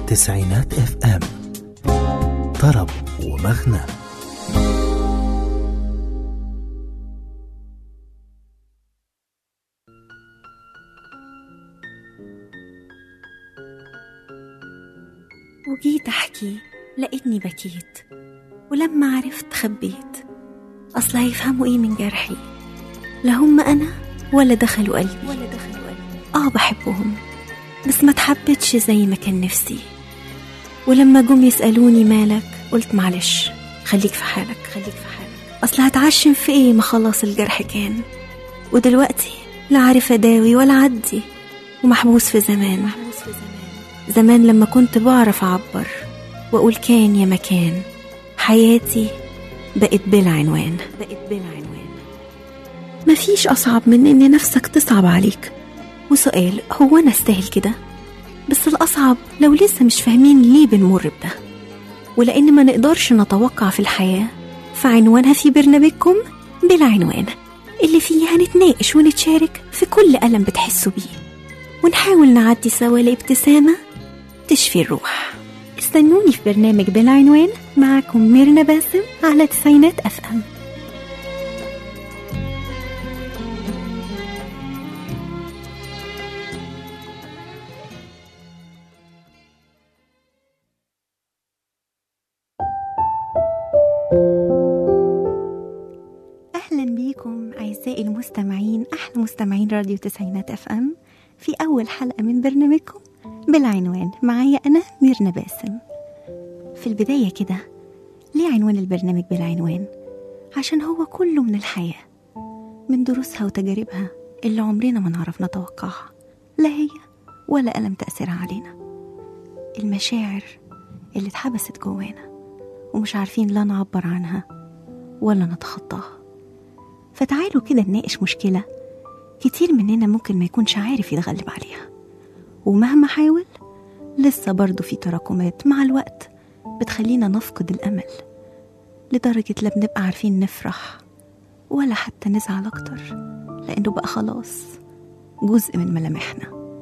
تسعينات اف ام طرب ومغنى وجيت أحكي لقيتني بكيت ولما عرفت خبيت أصل هيفهموا إيه من جرحي لا هم أنا ولا دخلوا قلبي ولا دخلوا قلبي آه بحبهم بس ما تحبتش زي ما كان نفسي ولما جم يسألوني مالك قلت معلش خليك في حالك خليك في حالك أصل هتعشم في إيه ما خلاص الجرح كان ودلوقتي لا عارف أداوي ولا عدي ومحبوس في زمان محبوس في زمان زمان لما كنت بعرف أعبر وأقول كان يا مكان حياتي بقت بلا عنوان بقت بلا عنوان مفيش أصعب من إن نفسك تصعب عليك وسؤال هو أنا أستاهل كده بس الأصعب لو لسه مش فاهمين ليه بنمر بده ولأن ما نقدرش نتوقع في الحياة فعنوانها في برنامجكم بلا عنوان اللي فيه هنتناقش ونتشارك في كل ألم بتحسوا بيه ونحاول نعدي سوا لابتسامة تشفي الروح استنوني في برنامج بلا عنوان معكم ميرنا باسم على تسعينات أف أم أهلا بيكم أعزائي المستمعين أحلى مستمعين راديو تسعينات أف أم في أول حلقة من برنامجكم بالعنوان معايا أنا ميرنا باسم في البداية كده ليه عنوان البرنامج بالعنوان؟ عشان هو كله من الحياة من دروسها وتجاربها اللي عمرنا ما نعرف نتوقعها لا هي ولا ألم تأثيرها علينا المشاعر اللي اتحبست جوانا ومش عارفين لا نعبر عنها ولا نتخطاها فتعالوا كده نناقش مشكلة كتير مننا ممكن ما يكونش عارف يتغلب عليها ومهما حاول لسه برضه في تراكمات مع الوقت بتخلينا نفقد الأمل لدرجة لا بنبقى عارفين نفرح ولا حتى نزعل أكتر لأنه بقى خلاص جزء من ملامحنا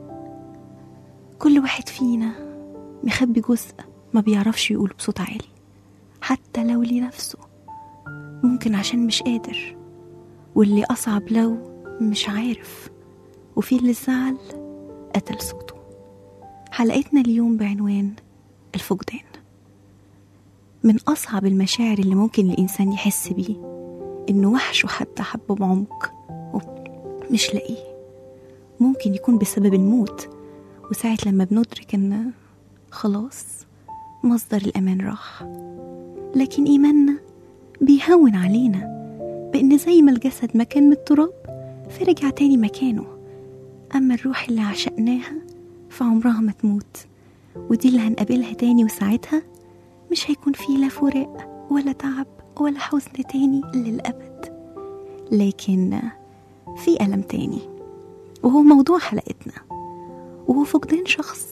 كل واحد فينا مخبي جزء ما بيعرفش يقول بصوت عالي حتى لو لنفسه ممكن عشان مش قادر واللي أصعب لو مش عارف وفي اللي زعل قتل صوته حلقتنا اليوم بعنوان الفقدان من أصعب المشاعر اللي ممكن الإنسان يحس بيه إنه وحشه حتى حبه بعمق ومش لاقيه ممكن يكون بسبب الموت وساعة لما بندرك إن خلاص مصدر الأمان راح لكن إيماننا بيهون علينا بإن زي ما الجسد مكان من التراب فرجع تاني مكانه أما الروح اللي عشقناها فعمرها ما تموت ودي اللي هنقابلها تاني وساعتها مش هيكون فيه لا فراق ولا تعب ولا حزن تاني للأبد لكن في ألم تاني وهو موضوع حلقتنا وهو فقدان شخص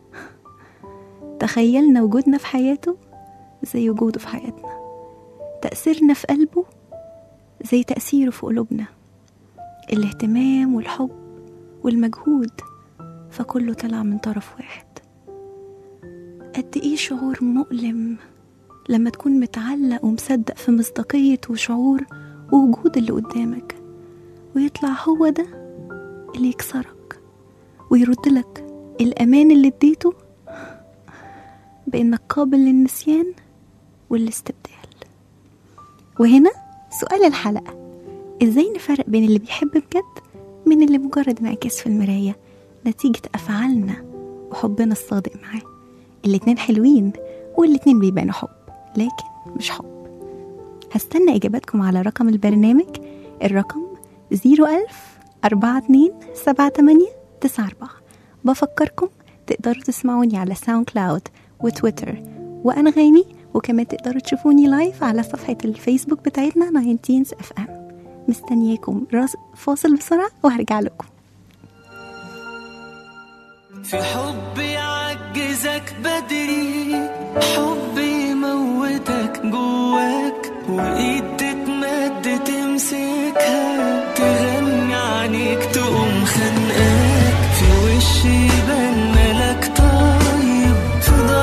تخيلنا وجودنا في حياته زي وجوده في حياتنا تأثيرنا في قلبه زي تأثيره في قلوبنا الاهتمام والحب والمجهود فكله طلع من طرف واحد قد ايه شعور مؤلم لما تكون متعلق ومصدق في مصداقية وشعور ووجود اللي قدامك ويطلع هو ده اللي يكسرك ويرد لك الأمان اللي اديته بإنك قابل للنسيان والاستبدال وهنا سؤال الحلقة ازاي نفرق بين اللي بيحب بجد من اللي مجرد انعكاس في المراية نتيجة أفعالنا وحبنا الصادق معاه الاتنين حلوين والاتنين بيبانوا حب لكن مش حب هستنى إجاباتكم على رقم البرنامج الرقم 01000 42 78 94 بفكركم تقدروا تسمعوني على ساوند كلاود وتويتر وأنغامي وكمان تقدروا تشوفوني لايف على صفحة الفيسبوك بتاعتنا 19 اف ام مستنياكم راس فاصل بسرعة وهرجع لكم في حب يعجزك بدري حب يموتك جواك وايد تتمد تمسكها تغني عنيك تقوم خانقاك في وش يبان ملك طيب في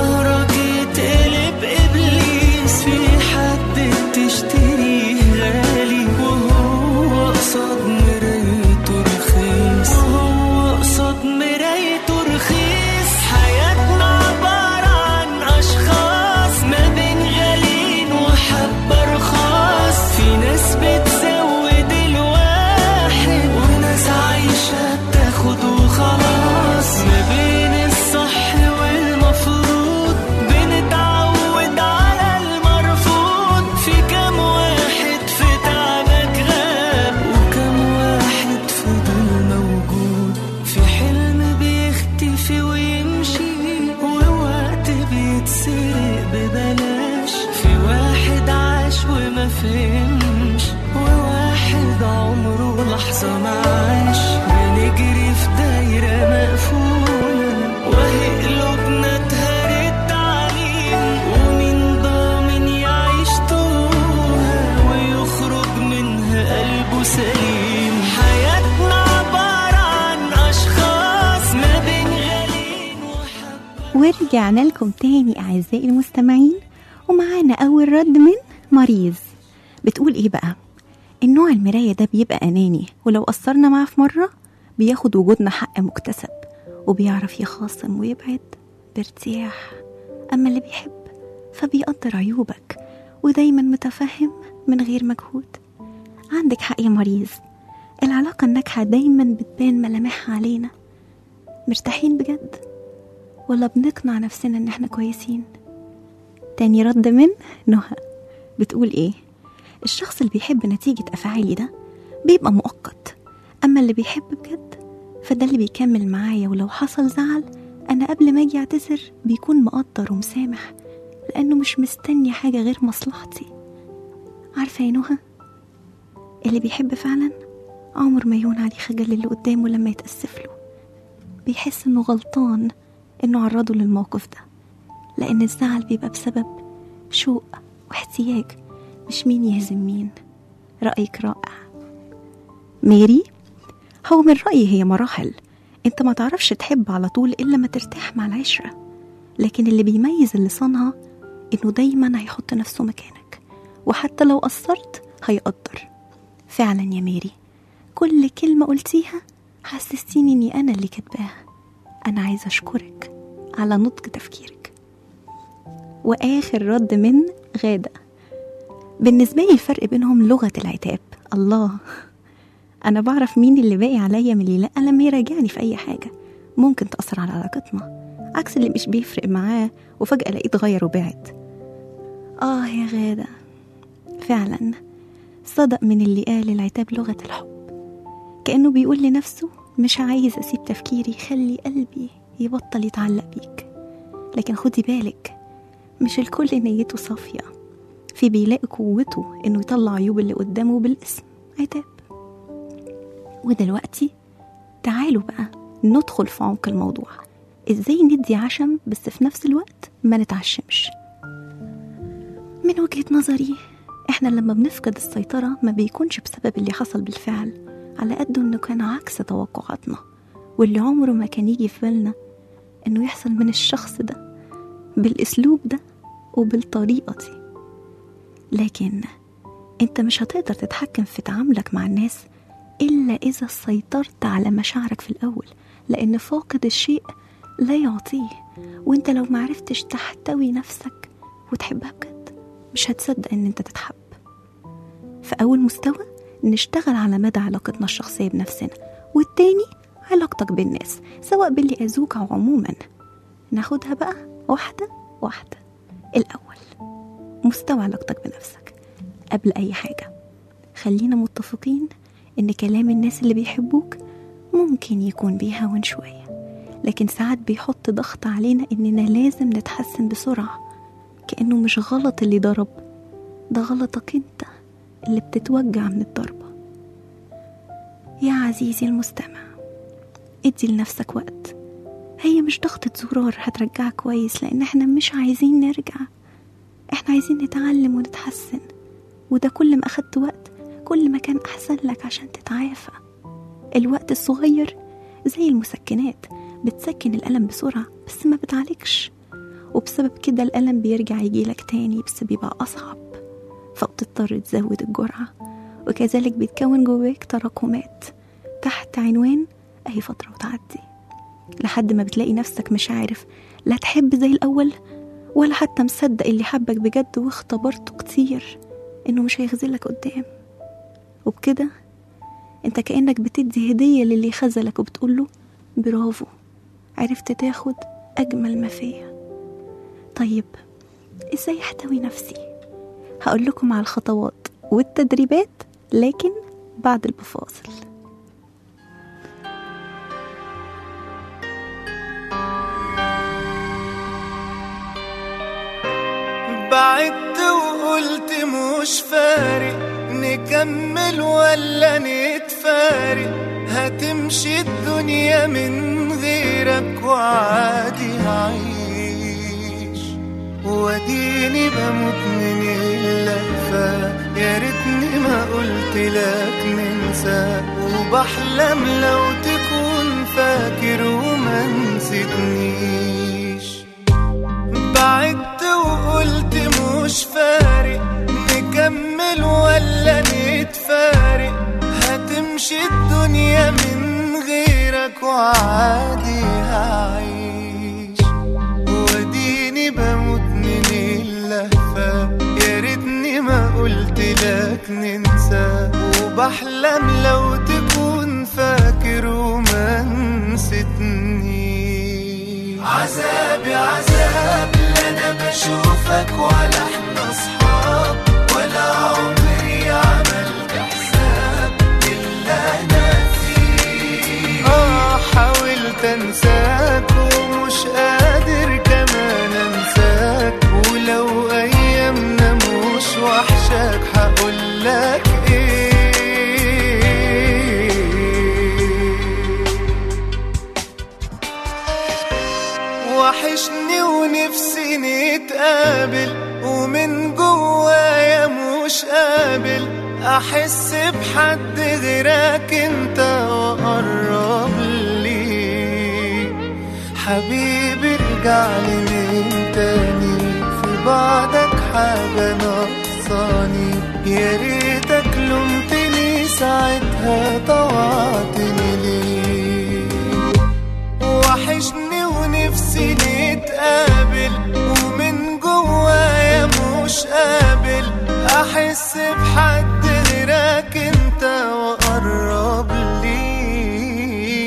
فهمش وواحد عمره لحظة ما عاش بنجري في دايرة مقفولة وهي قلوبنا اتهرت علينا ومين ضامن يعيش طولها ويخرج منها قلبه سليم حياتنا عبارة عن أشخاص ما بين غالين وحب ورجعنا لكم تاني أعزائي المستمعين ومعانا أول رد من مريض بتقول إيه بقى؟ النوع المراية ده بيبقى أناني ولو قصرنا معاه في مرة بياخد وجودنا حق مكتسب وبيعرف يخاصم ويبعد بارتياح أما اللي بيحب فبيقدر عيوبك ودايما متفهم من غير مجهود عندك حق يا مريض العلاقة الناجحة دايما بتبان ملامحها علينا مرتاحين بجد ولا بنقنع نفسنا ان احنا كويسين تاني رد من نهى بتقول ايه الشخص اللي بيحب نتيجة أفعالي ده بيبقى مؤقت أما اللي بيحب بجد فده اللي بيكمل معايا ولو حصل زعل أنا قبل ما أجي أعتذر بيكون مقدر ومسامح لأنه مش مستني حاجة غير مصلحتي عارفة يا نهى اللي بيحب فعلا عمر ما يهون عليه خجل اللي قدامه لما يتأسف له بيحس إنه غلطان إنه عرضه للموقف ده لأن الزعل بيبقى بسبب شوق واحتياج مش مين يهزم مين رأيك رائع ميري هو من رأيي هي مراحل انت ما تعرفش تحب على طول إلا ما ترتاح مع العشرة لكن اللي بيميز اللي صنها إنه دايما هيحط نفسه مكانك وحتى لو قصرت هيقدر فعلا يا ميري كل كلمة قلتيها حسستيني إني أنا اللي كاتباها أنا عايزة أشكرك على نضج تفكيرك وآخر رد من غادة بالنسبة لي الفرق بينهم لغة العتاب الله أنا بعرف مين اللي باقي عليا من اللي لأ لما يراجعني في أي حاجة ممكن تأثر على علاقتنا عكس اللي مش بيفرق معاه وفجأة الاقيه اتغير وبعد آه يا غادة فعلا صدق من اللي قال العتاب لغة الحب كأنه بيقول لنفسه مش عايز أسيب تفكيري يخلي قلبي يبطل يتعلق بيك لكن خدي بالك مش الكل نيته صافية في بيلاقي قوته إنه يطلع عيوب اللي قدامه بالاسم عتاب ودلوقتي تعالوا بقى ندخل في عمق الموضوع ازاي ندي عشم بس في نفس الوقت ما نتعشمش من وجهة نظري احنا لما بنفقد السيطرة ما بيكونش بسبب اللي حصل بالفعل على قد انه كان عكس توقعاتنا واللي عمره ما كان يجي في بالنا انه يحصل من الشخص ده بالاسلوب ده وبالطريقة دي لكن انت مش هتقدر تتحكم في تعاملك مع الناس إلا إذا سيطرت على مشاعرك في الأول لأن فاقد الشيء لا يعطيه وانت لو معرفتش تحتوي نفسك وتحبها بجد مش هتصدق ان انت تتحب في أول مستوى نشتغل على مدى علاقتنا الشخصية بنفسنا والتاني علاقتك بالناس سواء باللي أذوك أو عموما ناخدها بقى واحدة واحدة الأول مستوى علاقتك بنفسك قبل أي حاجة خلينا متفقين إن كلام الناس اللي بيحبوك ممكن يكون بيهون شوية لكن ساعات بيحط ضغط علينا إننا لازم نتحسن بسرعة كأنه مش غلط اللي ضرب ده غلطك انت اللي بتتوجع من الضربة يا عزيزي المستمع ادي لنفسك وقت هي مش ضغطة زرار هترجعك كويس لأن احنا مش عايزين نرجع احنا عايزين نتعلم ونتحسن وده كل ما أخدت وقت كل ما كان أحسن لك عشان تتعافى الوقت الصغير زي المسكنات بتسكن الألم بسرعة بس ما بتعالجش وبسبب كده الألم بيرجع يجيلك تاني بس بيبقى أصعب فبتضطر تزود الجرعة وكذلك بيتكون جواك تراكمات تحت عنوان أي فترة وتعدي لحد ما بتلاقي نفسك مش عارف لا تحب زي الأول ولا حتى مصدق اللي حبك بجد واختبرته كتير إنه مش هيخذلك قدام وبكده انت كأنك بتدي هدية للي خذلك وبتقوله برافو عرفت تاخد أجمل ما فيا طيب ازاي احتوي نفسي هقول لكم على الخطوات والتدريبات لكن بعد البفاصل بعدت وقلت مش فارق نكمل ولا نتفارق هتمشي الدنيا من غيرك وعادي هعيش واديني بموت من اللهفة يا ريتني ما قلت لك ننسى وبحلم لو تكون فاكر وما نسيتنيش بعدت وقلت مش فارق نكمل ولا نتفارق هتمشي الدنيا من غيرك وعادي هعيش واديني بموت من اللهفة يا ريتني ما قلت لك ننسى وبحلم لو تكون فاكر وما نسيتني عذابي عذاب لا انا بشوفك ولا احنا اصحاب ولا عمري عملت حساب الا انا فيه اه حاولت انساك ومش قادر كمان انساك ولو ايامنا مش وحشاك هقول لك ايه وحشني ونفسي نتقابل ومن جوايا مش قابل احس بحد غيرك انت وقرب لي حبيبي ارجع لي من تاني في بعدك حاجة ناقصاني يا ريتك لومتني ساعتها طوعتني ليه وحشني ونفسي نتقابل ومن جوايا مش قابل احس بحد غيرك انت وقرب لي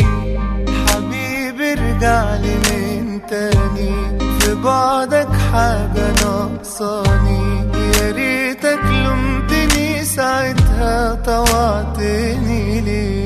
حبيبي ارجع لي من تاني في بعدك حاجة ناقصاني يا ريتك لومتني ساعتها طوعتني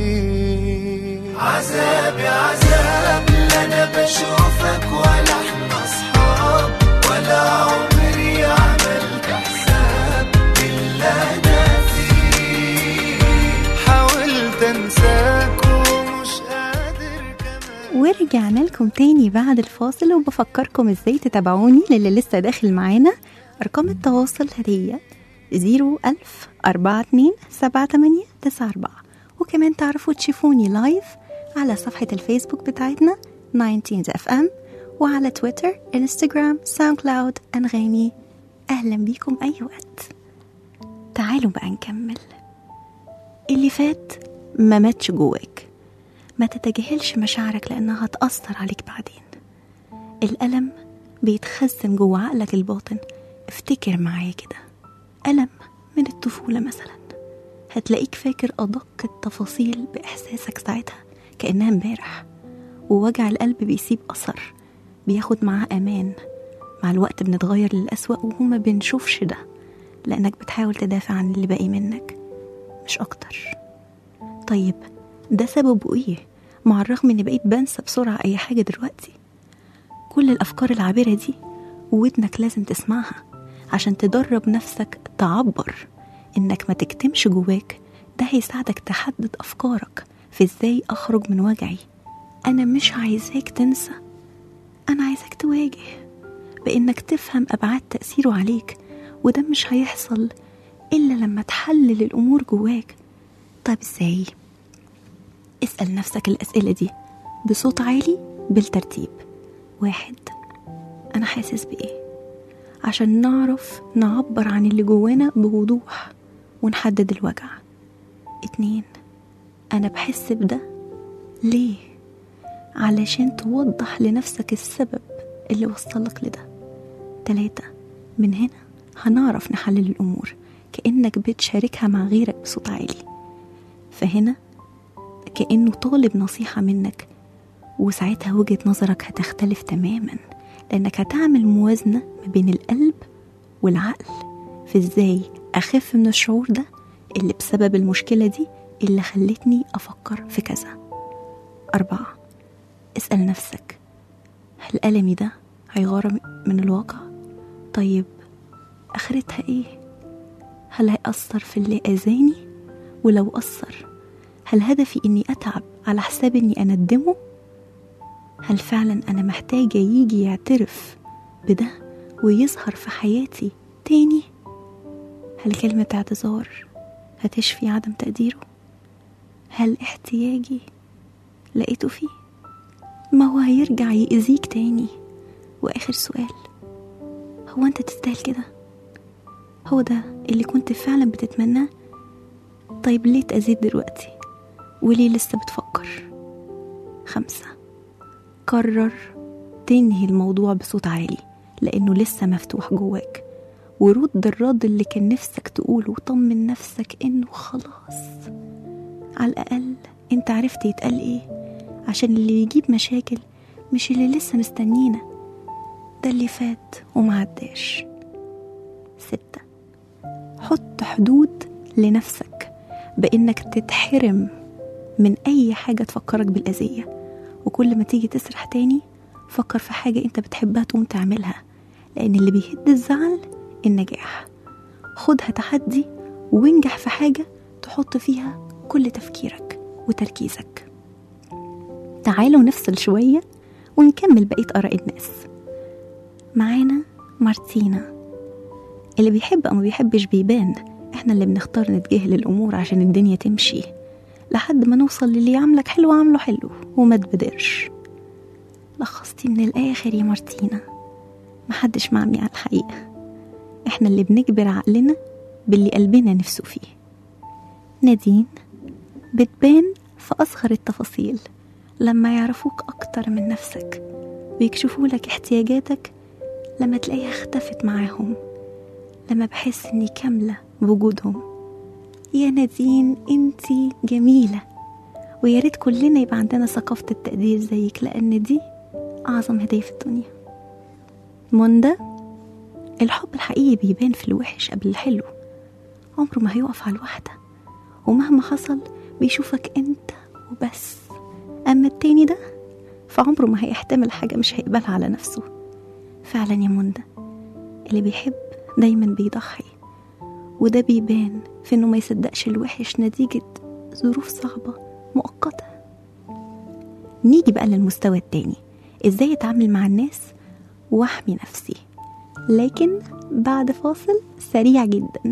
ليه عذابي عذاب لا انا بشوفك ولا احنا اصحاب ولا عمري عملت حساب الا انا فيه حاولت انساك ومش قادر كمان ورجعنا لكم تاني بعد الفاصل وبفكركم ازاي تتابعوني للي لسه داخل معانا ارقام التواصل هي 01000 42 78 94 وكمان تعرفوا تشوفوني لايف على صفحة الفيسبوك بتاعتنا 19 اف ام وعلى تويتر انستغرام ساوند كلاود انغامي اهلا بيكم اي وقت تعالوا بقى نكمل اللي فات ما ماتش جواك ما تتجاهلش مشاعرك لأنها هتأثر عليك بعدين الألم بيتخزن جوه عقلك الباطن افتكر معايا كده ألم من الطفولة مثلا هتلاقيك فاكر أدق التفاصيل بإحساسك ساعتها كأنها امبارح ووجع القلب بيسيب أثر بياخد معاه أمان مع الوقت بنتغير للأسوأ وما بنشوفش ده لأنك بتحاول تدافع عن اللي باقي منك مش أكتر طيب ده سببه ايه مع الرغم اني بقيت بنسى بسرعة اي حاجة دلوقتي كل الافكار العابرة دي ودنك لازم تسمعها عشان تدرب نفسك تعبر انك ما تكتمش جواك ده هيساعدك تحدد افكارك في ازاي اخرج من وجعي انا مش عايزاك تنسى انا عايزاك تواجه بانك تفهم ابعاد تاثيره عليك وده مش هيحصل الا لما تحلل الامور جواك طيب ازاي اسأل نفسك الأسئلة دي بصوت عالي بالترتيب واحد أنا حاسس بإيه عشان نعرف نعبر عن اللي جوانا بوضوح ونحدد الوجع اتنين أنا بحس بده ليه علشان توضح لنفسك السبب اللي وصلك لده تلاتة من هنا هنعرف نحلل الأمور كأنك بتشاركها مع غيرك بصوت عالي فهنا كأنه طالب نصيحة منك وساعتها وجهة نظرك هتختلف تماما لأنك هتعمل موازنة ما بين القلب والعقل في ازاي أخف من الشعور ده اللي بسبب المشكلة دي اللي خلتني أفكر في كذا أربعة اسأل نفسك هل ألمي ده هيغار من الواقع؟ طيب آخرتها إيه؟ هل هيأثر في اللي أذاني ولو أثر هل هدفي إني أتعب على حساب إني أندمه هل فعلا أنا محتاجة يجي يعترف بده ويظهر في حياتي تاني هل كلمة اعتذار هتشفي عدم تقديره هل احتياجي لقيته فيه ما هو هيرجع يأذيك تاني وآخر سؤال هو أنت تستاهل كده هو ده اللي كنت فعلا بتتمناه طيب ليه اتأذيت دلوقتي وليه لسه بتفكر خمسة قرر تنهي الموضوع بصوت عالي لأنه لسه مفتوح جواك ورد الرد اللي كان نفسك تقوله وطمن نفسك إنه خلاص على الأقل أنت عرفت يتقال إيه عشان اللي يجيب مشاكل مش اللي لسه مستنينا ده اللي فات ومعداش ستة حط حدود لنفسك بإنك تتحرم من أي حاجة تفكرك بالأذية وكل ما تيجي تسرح تاني فكر في حاجة أنت بتحبها تقوم تعملها لأن اللي بيهد الزعل النجاح خدها تحدي وانجح في حاجة تحط فيها كل تفكيرك وتركيزك تعالوا نفصل شوية ونكمل بقية آراء الناس معانا مارتينا اللي بيحب أو ما بيحبش بيبان احنا اللي بنختار نتجاهل الأمور عشان الدنيا تمشي لحد ما نوصل للي يعملك حلو عامله حلو وما تبدرش لخصتي من الآخر يا مارتينا محدش معمي على الحقيقة احنا اللي بنجبر عقلنا باللي قلبنا نفسه فيه نادين بتبان في أصغر التفاصيل لما يعرفوك أكتر من نفسك ويكشفوا لك احتياجاتك لما تلاقيها اختفت معاهم لما بحس اني كاملة بوجودهم يا نادين انتي جميلة ويا ريت كلنا يبقى عندنا ثقافة التقدير زيك لأن دي أعظم هدية في الدنيا منى الحب الحقيقي بيبان في الوحش قبل الحلو عمره ما هيقف على الواحدة ومهما حصل بيشوفك انت وبس أما التاني ده فعمره ما هيحتمل حاجة مش هيقبلها على نفسه فعلا يا منى اللي بيحب دايما بيضحي وده بيبان في انه ما يصدقش الوحش نتيجة ظروف صعبة مؤقتة نيجي بقى للمستوى التاني ازاي اتعامل مع الناس واحمي نفسي لكن بعد فاصل سريع جدا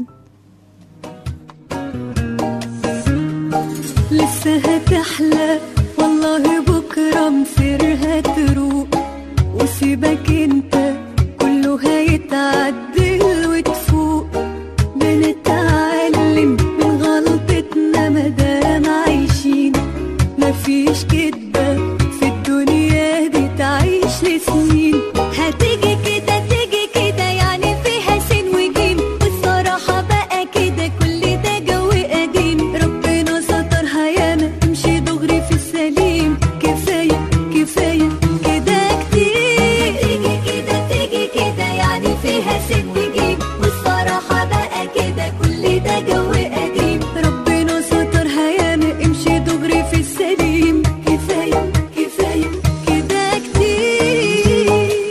لسه هتحلى والله بكرة مصيرها تروق وسيبك انت كله هيتعدل وتفوق بنتعلم من غلطتنا مادام عايشين مفيش كدبة في الدنيا دي تعيش لسنين هتيجي كده تيجي كده يعني فيها سين وجيم والصراحة بقى كده كل ده جو قديم ربنا سترها ياما تمشي دغري في السليم كفاية كفاية كده كتير تيجي كده تيجي كده يعني فيها سين وجيم والصراحة بقى كده كل ده جو قديم ربنا سترها ياما امشي دغري في السليم كفاية كفاية كده كتير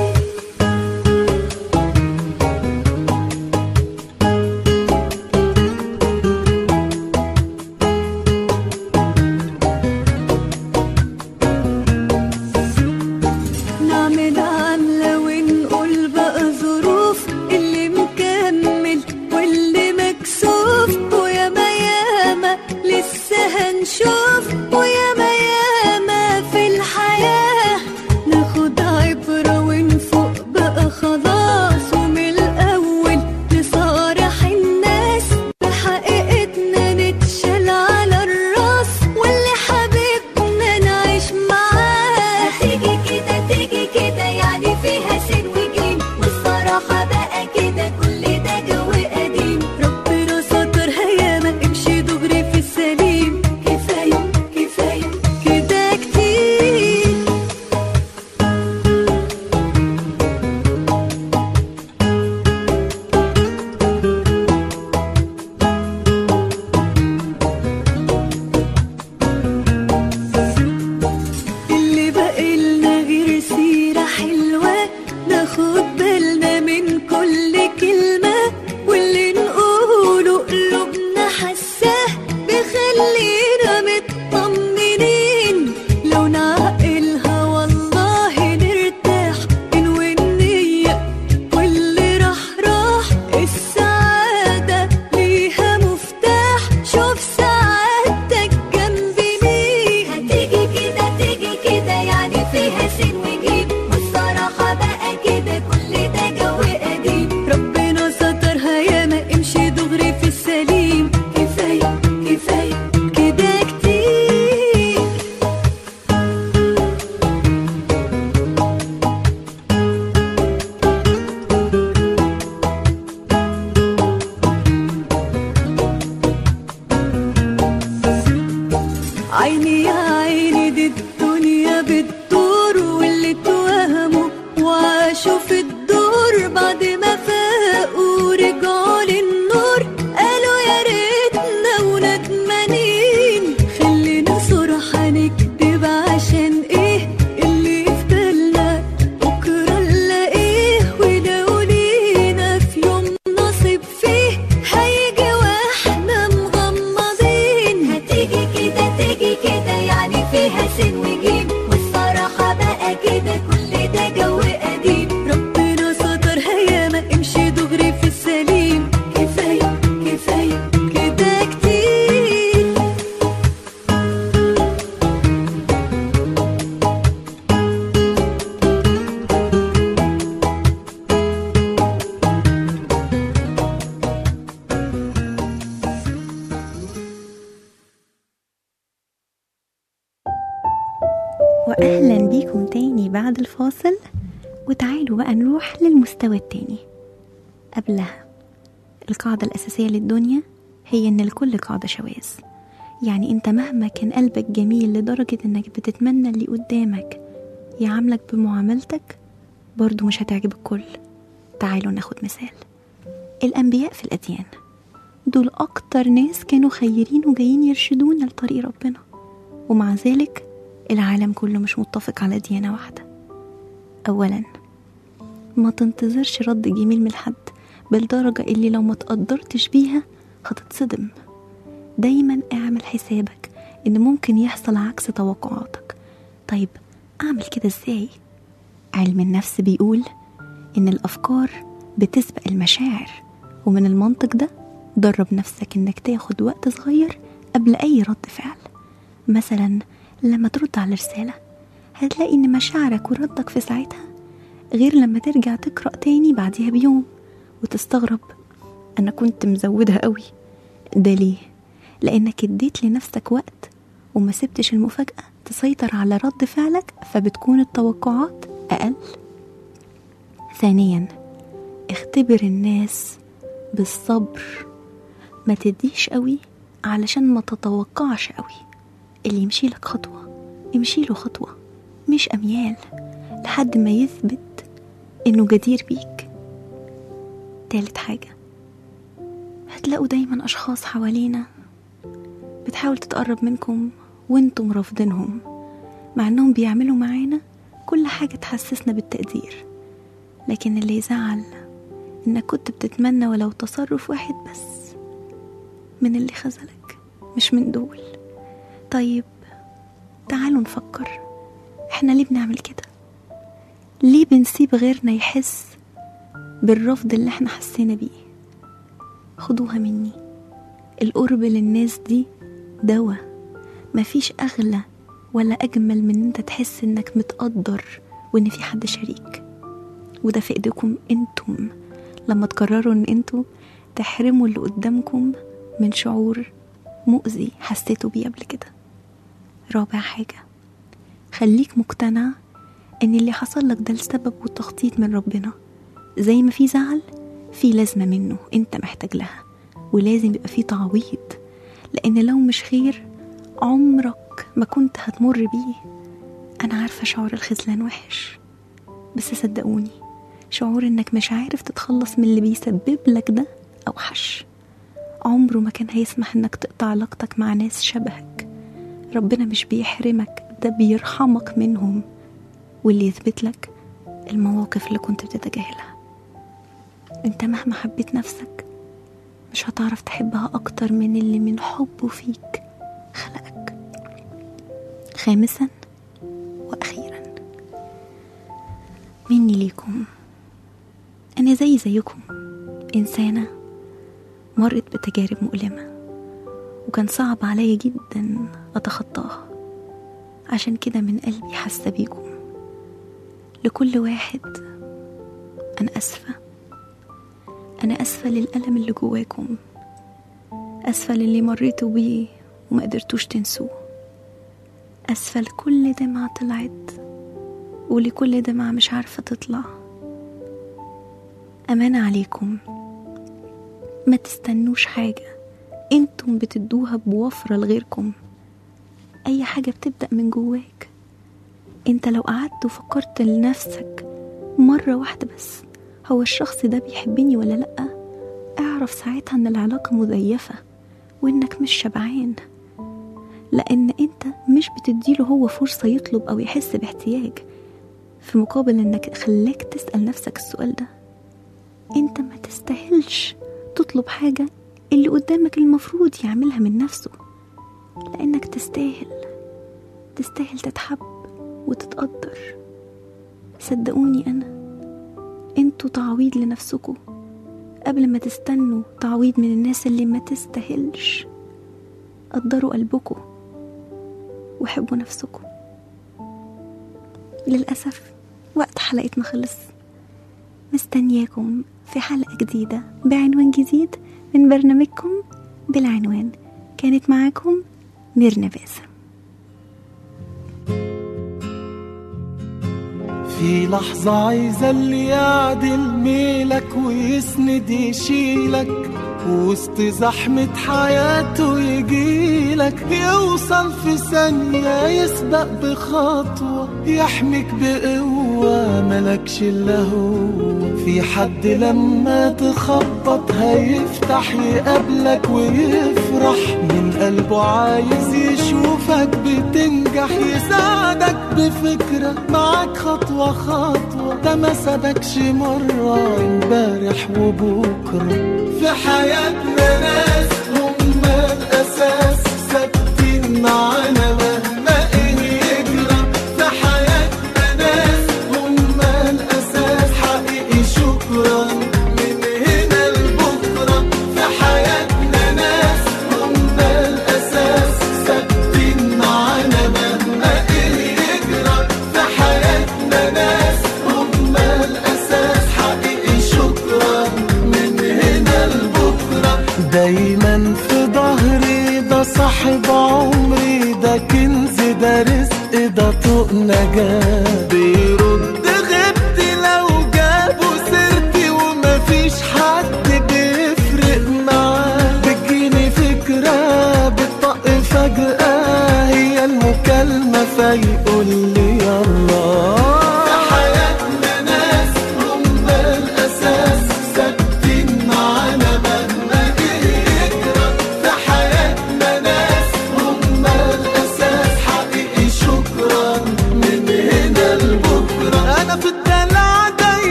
نعمل عاملة ونقول بقى ظروف اللي مكمل واللي مكسوف وياما ياما لسه هنشوف وياما ياما في الحياة ناخد عبرة ونفوق بقى خلاص ومن الأول نصارح الناس بحقيقتنا نتشال على الراس واللي حبيبنا نعيش معاه تيجي كده تيجي كده يعني في عاشوا في الدور بعد ما فاقوا رجعوا للنور قالوا يا ريتنا وندمانين خلينا صراحة نكدب عشان ايه اللي في بالنا بكرة نلاقيه ولو لينا في يوم نصيب فيه هيجي واحنا مغمضين هتيجي كده تيجي كده يعني فيها سن وجيم والصراحة بقى كده كل ده جو قديم ربنا سترها ياما امشي دغري في السليم كفاية كفاية كده كتير وأهلا بيكم تاني بعد الفاصل وتعالوا بقى نروح للمستوى التاني قبلها القاعدة الأساسية للدنيا هي إن الكل قاعدة شواذ يعني أنت مهما كان قلبك جميل لدرجة إنك بتتمنى اللي قدامك يعاملك بمعاملتك برضو مش هتعجب الكل تعالوا ناخد مثال الأنبياء في الأديان دول أكتر ناس كانوا خيرين وجايين يرشدونا لطريق ربنا ومع ذلك العالم كله مش متفق على ديانة واحدة أولا ما تنتظرش رد جميل من حد بالدرجة اللي لو ما تقدرتش بيها هتتصدم دايما اعمل حسابك ان ممكن يحصل عكس توقعاتك طيب اعمل كده ازاي علم النفس بيقول ان الافكار بتسبق المشاعر ومن المنطق ده درب نفسك انك تاخد وقت صغير قبل اي رد فعل مثلا لما ترد على رسالة هتلاقي ان مشاعرك وردك في ساعتها غير لما ترجع تقرأ تاني بعديها بيوم وتستغرب انا كنت مزودها قوي ده ليه لانك اديت لنفسك وقت وما سبتش المفاجأة تسيطر على رد فعلك فبتكون التوقعات اقل ثانيا اختبر الناس بالصبر ما تديش قوي علشان ما تتوقعش قوي اللي يمشي لك خطوة امشي له خطوة مش أميال لحد ما يثبت إنه جدير بيك تالت حاجة هتلاقوا دايما أشخاص حوالينا بتحاول تتقرب منكم وانتم رافضينهم مع انهم بيعملوا معانا كل حاجة تحسسنا بالتقدير لكن اللي يزعل انك كنت بتتمنى ولو تصرف واحد بس من اللي خذلك مش من دول طيب تعالوا نفكر احنا ليه بنعمل كده ليه بنسيب غيرنا يحس بالرفض اللي احنا حسينا بيه خدوها مني القرب للناس دي دواء مفيش اغلى ولا اجمل من ان انت تحس انك متقدر وان في حد شريك وده في ايديكم انتم لما تقرروا ان انتوا تحرموا اللي قدامكم من شعور مؤذي حسيتوا بيه قبل كده رابع حاجة خليك مقتنع ان اللي حصل لك ده لسبب وتخطيط من ربنا زي ما في زعل في لازمة منه انت محتاج لها ولازم يبقى في تعويض لان لو مش خير عمرك ما كنت هتمر بيه انا عارفة شعور الخذلان وحش بس صدقوني شعور انك مش عارف تتخلص من اللي بيسبب لك ده اوحش عمره ما كان هيسمح انك تقطع علاقتك مع ناس شبهك ربنا مش بيحرمك ده بيرحمك منهم واللي يثبت لك المواقف اللي كنت بتتجاهلها انت مهما حبيت نفسك مش هتعرف تحبها اكتر من اللي من حبه فيك خلقك خامسا واخيرا مني ليكم انا زي زيكم انسانه مرت بتجارب مؤلمه وكان صعب عليا جدا اتخطاها عشان كده من قلبي حاسه بيكم لكل واحد انا اسفه انا اسفه للالم اللي جواكم اسفه للي مريتوا بيه وما قدرتوش تنسوه اسفه لكل دمعه طلعت ولكل دمعه مش عارفه تطلع امانه عليكم ما تستنوش حاجه انتم بتدوها بوفرة لغيركم اي حاجة بتبدأ من جواك انت لو قعدت وفكرت لنفسك مرة واحدة بس هو الشخص ده بيحبني ولا لأ اعرف ساعتها ان العلاقة مزيفة وانك مش شبعان لان انت مش بتديله هو فرصة يطلب او يحس باحتياج في مقابل انك خلاك تسأل نفسك السؤال ده انت ما تستاهلش تطلب حاجة اللي قدامك المفروض يعملها من نفسه لانك تستاهل تستاهل تتحب وتتقدر صدقوني انا انتوا تعويض لنفسكوا قبل ما تستنوا تعويض من الناس اللي ما تستاهلش قدروا قلبكوا وحبوا نفسكوا للأسف وقت حلقتنا خلص مستنياكم في حلقة جديدة بعنوان جديد من برنامجكم بالعنوان كانت معاكم ميرنا باسم في لحظة عايزة اللي يعدل ميلك ويسند يشيلك وسط زحمة حياته يجيلك يوصل في ثانية يسبق بخطوة يحميك بقوة ملكش إلا هو في حد لما تخبط هيفتح يقابلك ويفرح من قلبه عايز يشوفك بتنجح يساعدك بفكرة معاك خطوة خطوة ده ما سابكش مرة امبارح وبكرة في حياتنا ناس هم الأساس